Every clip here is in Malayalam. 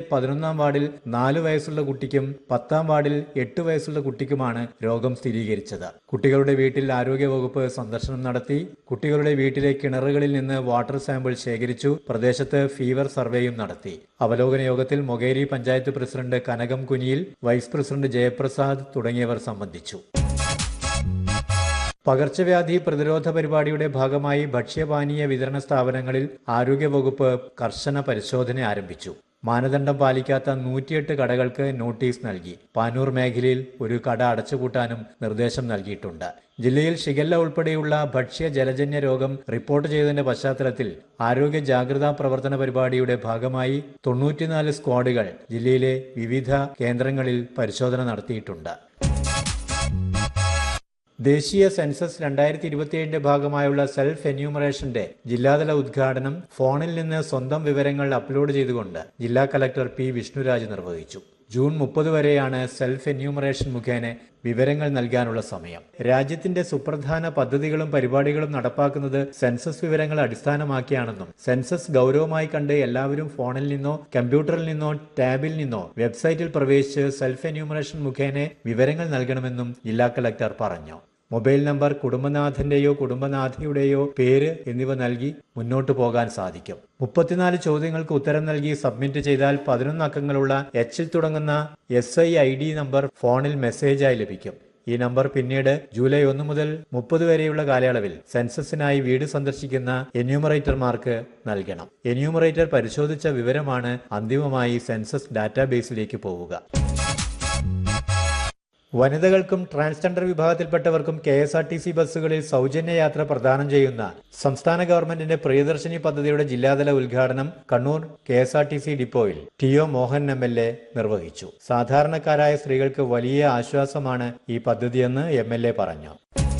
പതിനൊന്നാം വാർഡിൽ നാല് വയസ്സുള്ള കുട്ടിക്കും പത്താം വാർഡിൽ എട്ട് വയസ്സുള്ള കുട്ടിക്കുമാണ് രോഗം സ്ഥിരീകരിച്ചത് കുട്ടികളുടെ വീട്ടിൽ ആരോഗ്യവകുപ്പ് സന്ദർശനം നടത്തി കുട്ടികളുടെ വീട്ടിലെ കിണറുകളിൽ നിന്ന് വാട്ടർ സാമ്പിൾ ശേഖരിച്ചു പ്രദേശത്ത് ഫീവർ സർവേയും നടത്തി അവലോകന യോഗത്തിൽ Mokeri panchayat president Kanakam Kuniyil vice president Jayaprasad തുടങ്ങിയവർ സംബന്ധിച്ചു പകർച്ചവ്യാധി പ്രതിരോധ പരിപാടിയുടെ ഭാഗമായി ഭക്ഷ്യപാനീയ വിതരണ സ്ഥാപനങ്ങളിൽ ആരോഗ്യവകുപ്പ് കർശന പരിശോധന ആരംഭിച്ചു മാനദണ്ഡം പാലിക്കാത്ത നൂറ്റിയെട്ട് കടകൾക്ക് നോട്ടീസ് നൽകി പാനൂർ മേഖലയിൽ ഒരു കട അടച്ചുപൂട്ടാനും നിർദ്ദേശം നൽകിയിട്ടുണ്ട് ജില്ലയിൽ ഷിഗല്ല ഉൾപ്പെടെയുള്ള ഭക്ഷ്യ ജലജന്യ രോഗം റിപ്പോർട്ട് ചെയ്തതിന്റെ പശ്ചാത്തലത്തിൽ ആരോഗ്യ ജാഗ്രതാ പ്രവർത്തന പരിപാടിയുടെ ഭാഗമായി തൊണ്ണൂറ്റിനാല് സ്ക്വാഡുകൾ ജില്ലയിലെ വിവിധ കേന്ദ്രങ്ങളിൽ പരിശോധന നടത്തിയിട്ടുണ്ട് ദേശീയ സെൻസസ് രണ്ടായിരത്തി ഇരുപത്തിയേഴിന്റെ ഭാഗമായുള്ള സെൽഫ് എന്യൂമറേഷന്റെ ജില്ലാതല ഉദ്ഘാടനം ഫോണിൽ നിന്ന് സ്വന്തം വിവരങ്ങൾ അപ്ലോഡ് ചെയ്തുകൊണ്ട് ജില്ലാ കലക്ടർ പി വിഷ്ണുരാജ് നിർവഹിച്ചു ജൂൺ മുപ്പത് വരെയാണ് സെൽഫ് എന്യൂമറേഷൻ മുഖേന വിവരങ്ങൾ നൽകാനുള്ള സമയം രാജ്യത്തിന്റെ സുപ്രധാന പദ്ധതികളും പരിപാടികളും നടപ്പാക്കുന്നത് സെൻസസ് വിവരങ്ങൾ അടിസ്ഥാനമാക്കിയാണെന്നും സെൻസസ് ഗൗരവമായി കണ്ട് എല്ലാവരും ഫോണിൽ നിന്നോ കമ്പ്യൂട്ടറിൽ നിന്നോ ടാബിൽ നിന്നോ വെബ്സൈറ്റിൽ പ്രവേശിച്ച് സെൽഫ് എന്യൂമറേഷൻ മുഖേന വിവരങ്ങൾ നൽകണമെന്നും ജില്ലാ കലക്ടർ പറഞ്ഞു മൊബൈൽ നമ്പർ കുടുംബനാഥന്റെയോ കുടുംബനാഥയുടെയോ പേര് എന്നിവ നൽകി മുന്നോട്ടു പോകാൻ സാധിക്കും മുപ്പത്തിനാല് ചോദ്യങ്ങൾക്ക് ഉത്തരം നൽകി സബ്മിറ്റ് ചെയ്താൽ പതിനൊന്ന് അക്കങ്ങളുള്ള എച്ചിൽ തുടങ്ങുന്ന S I I D number ഫോണിൽ മെസ്സേജായി ലഭിക്കും ഈ നമ്പർ പിന്നീട് ജൂലൈ ഒന്ന് മുതൽ മുപ്പത് വരെയുള്ള കാലയളവിൽ സെൻസസിനായി വീട് സന്ദർശിക്കുന്ന എന്യൂമറേറ്റർമാർക്ക് നൽകണം എന്യൂമറേറ്റർ പരിശോധിച്ച വിവരമാണ് അന്തിമമായി സെൻസസ് ഡാറ്റാബേസിലേക്ക് പോവുക വനിതകൾക്കും ട്രാൻസ്ജെൻഡർ വിഭാഗത്തിൽപ്പെട്ടവർക്കും K S R T C ബസ്സുകളിൽ സൗജന്യ യാത്ര പ്രദാനം ചെയ്യുന്ന സംസ്ഥാന ഗവൺമെന്റിന്റെ പ്രിയദർശിനി പദ്ധതിയുടെ ജില്ലാതല ഉദ്ഘാടനം Kannur K S R T C ഡിപ്പോയിൽ T O Mohan M L A നിർവഹിച്ചു സാധാരണക്കാരായ സ്ത്രീകൾക്ക് വലിയ ആശ്വാസമാണ് ഈ പദ്ധതിയെന്ന് എം എൽ എ പറഞ്ഞു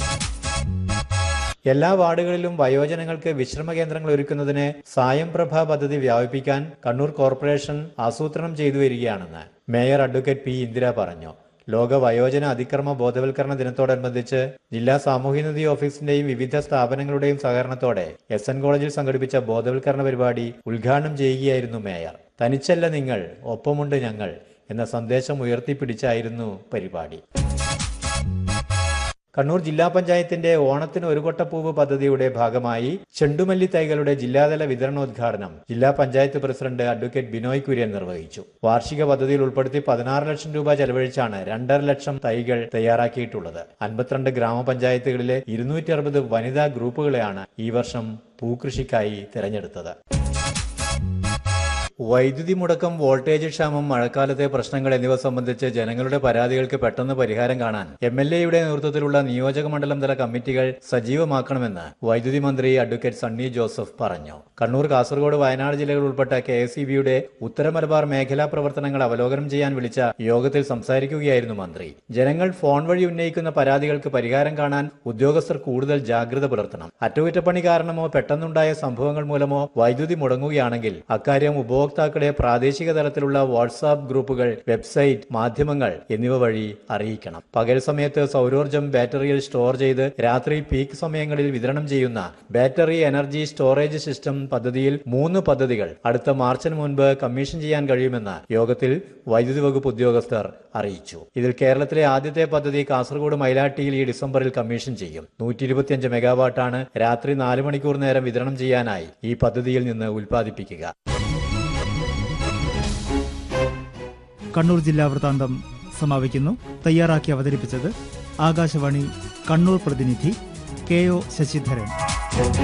എല്ലാ വാർഡുകളിലും വയോജനങ്ങൾക്ക് വിശ്രമ കേന്ദ്രങ്ങൾ ഒരുക്കുന്നതിന് സായം പ്രഭ പദ്ധതി വ്യാപിപ്പിക്കാൻ കണ്ണൂർ കോർപ്പറേഷൻ ആസൂത്രണം ചെയ്തു വരികയാണെന്ന് മേയർ അഡ്വക്കേറ്റ് പി ഇന്ദിര പറഞ്ഞു ലോക വയോജന അതിക്രമ ബോധവൽക്കരണ ദിനത്തോടനുബന്ധിച്ച് ജില്ലാ സാമൂഹ്യനിധി ഓഫീസിന്റെയും വിവിധ സ്ഥാപനങ്ങളുടെയും സഹകരണത്തോടെ എസ് എൻ കോളേജിൽ സംഘടിപ്പിച്ച ബോധവൽക്കരണ പരിപാടി ഉദ്ഘാടനം ചെയ്യുകയായിരുന്നു മേയർ തനിച്ചല്ല നിങ്ങൾ ഒപ്പമുണ്ട് ഞങ്ങൾ എന്ന സന്ദേശം ഉയർത്തിപ്പിടിച്ചായിരുന്നു പരിപാടി കണ്ണൂർ ജില്ലാ പഞ്ചായത്തിന്റെ ഓണത്തിന് ഒരു കൊട്ടപ്പൂവ് പദ്ധതിയുടെ ഭാഗമായി ചെണ്ടുമല്ലി തൈകളുടെ ജില്ലാതല വിതരണോദ്ഘാടനം ജില്ലാ പഞ്ചായത്ത് പ്രസിഡന്റ് അഡ്വക്കേറ്റ് ബിനോയ് കുര്യൻ നിർവഹിച്ചു വാർഷിക പദ്ധതിയിൽ ഉൾപ്പെടുത്തി പതിനാറ് ലക്ഷം രൂപ ചെലവഴിച്ചാണ് രണ്ടര ലക്ഷം തൈകൾ തയ്യാറാക്കിയിട്ടുള്ളത് അൻപത്തിരണ്ട് ഗ്രാമപഞ്ചായത്തുകളിലെ ഇരുന്നൂറ്റി അറുപത് വനിതാ ഗ്രൂപ്പുകളെയാണ് ഈ വർഷം പൂക്കൃഷിക്കായി തിരഞ്ഞെടുത്തത് വൈദ്യുതി മുടക്കം വോൾട്ടേജ് ക്ഷാമം മഴക്കാലത്തെ പ്രശ്നങ്ങൾ എന്നിവ സംബന്ധിച്ച് ജനങ്ങളുടെ പരാതികൾക്ക് പെട്ടെന്ന് പരിഹാരം കാണാൻ എം എൽ എയുടെ നേതൃത്വത്തിലുള്ള നിയോജക മണ്ഡലം തല കമ്മിറ്റികൾ സജീവമാക്കണമെന്ന് വൈദ്യുതി മന്ത്രി അഡ്വക്കേറ്റ് സണ്ണി ജോസഫ് പറഞ്ഞു കണ്ണൂർ കാസർഗോഡ് വയനാട് ജില്ലകൾ ഉൾപ്പെട്ട കെ എസ് ഇ ബിയുടെ ഉത്തര മലബാർ മേഖലാ പ്രവർത്തനങ്ങൾ അവലോകനം ചെയ്യാൻ വിളിച്ച യോഗത്തിൽ സംസാരിക്കുകയായിരുന്നു മന്ത്രി ജനങ്ങൾ ഫോൺ വഴി ഉന്നയിക്കുന്ന പരാതികൾക്ക് പരിഹാരം കാണാൻ ഉദ്യോഗസ്ഥർ കൂടുതൽ ജാഗ്രത പുലർത്തണം അറ്റകുറ്റപ്പണി കാരണമോ പെട്ടെന്നുണ്ടായ സംഭവങ്ങൾ മൂലമോ വൈദ്യുതി മുടങ്ങുകയാണെങ്കിൽ അക്കാര്യം ഉപഭോക്താക്കളെ പ്രാദേശിക തലത്തിലുള്ള വാട്സാപ്പ് ഗ്രൂപ്പുകൾ വെബ്സൈറ്റ് മാധ്യമങ്ങൾ എന്നിവ വഴി അറിയിക്കണം പകൽ സമയത്ത് സൗരോർജ്ജം ബാറ്ററിയിൽ സ്റ്റോർ ചെയ്ത് രാത്രി പീക്ക് സമയങ്ങളിൽ വിതരണം ചെയ്യുന്ന ബാറ്ററി എനർജി സ്റ്റോറേജ് സിസ്റ്റം പദ്ധതിയിൽ മൂന്ന് പദ്ധതികൾ അടുത്ത മാർച്ചിന് മുൻപ് കമ്മീഷൻ ചെയ്യാൻ കഴിയുമെന്ന് യോഗത്തിൽ വൈദ്യുതി വകുപ്പ് ഉദ്യോഗസ്ഥർ അറിയിച്ചു ഇതിൽ കേരളത്തിലെ ആദ്യത്തെ പദ്ധതി കാസർഗോഡ് മൈലാട്ടിയിൽ ഈ ഡിസംബറിൽ കമ്മീഷൻ ചെയ്യും നൂറ്റി ഇരുപത്തിയഞ്ച് മെഗാവാട്ടാണ് രാത്രി നാല് മണിക്കൂർ നേരം വിതരണം ചെയ്യാനായി ഈ പദ്ധതിയിൽ നിന്ന് ഉൽപ്പാദിപ്പിക്കുക കണ്ണൂർ ജില്ലാ വൃത്താന്തം സമാപിക്കുന്നു തയ്യാറാക്കി അവതരിപ്പിച്ചത് ആകാശവാണി കണ്ണൂർ പ്രതിനിധി കെ ഒ ശശിധരൻ